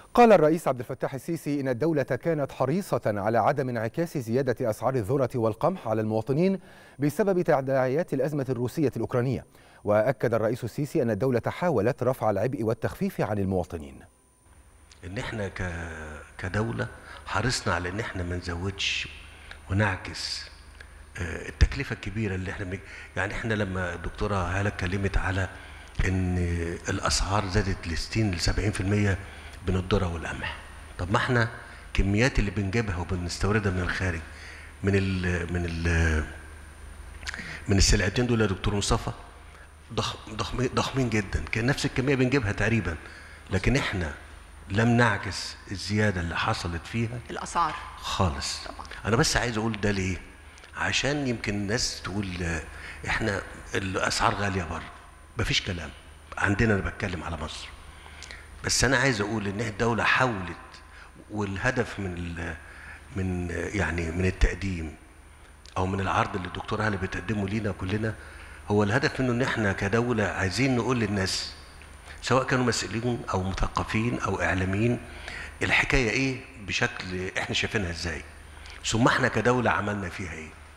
قال الرئيس عبد الفتاح السيسي إن الدولة كانت حريصة على عدم انعكاس زيادة أسعار الذرة والقمح على المواطنين بسبب تداعيات الأزمة الروسية الأوكرانية وأكد الرئيس السيسي أن الدولة حاولت رفع العبء والتخفيف عن المواطنين ان احنا ك... كدوله حرصنا على ان احنا ما نزودش ونعكس آه، التكلفه الكبيره اللي احنا بن- يعني احنا لما الدكتوره هاله اتكلمت على ان الاسعار زادت ل 60 ل 70% بين الذره والقمح طب ما احنا كميات اللي بنجيبها وبنستوردها من الخارج من ال من ال من السلعتين دول يا دكتور مصطفى ضخم ضخمين ضخمين جدا كان نفس الكميه بنجيبها تقريبا لكن احنا لم نعكس الزياده اللي حصلت فيها الاسعار خالص انا بس عايز اقول ده ليه عشان يمكن الناس تقول آه، احنا الاسعار غاليه بره مفيش كلام عندنا انا بتكلم على مصر بس انا عايز اقول ان الدوله حاولت والهدف من ال من آه، يعني من التقديم او من العرض اللي الدكتور هاله بتقدمه لينا كلنا هو الهدف منه ان احنا كدوله عايزين نقول للناس سواء كانوا مسؤولين او مثقفين او اعلاميين الحكايه ايه بشكل احنا شايفينها ازاي ثم احنا كدوله عملنا فيها ايه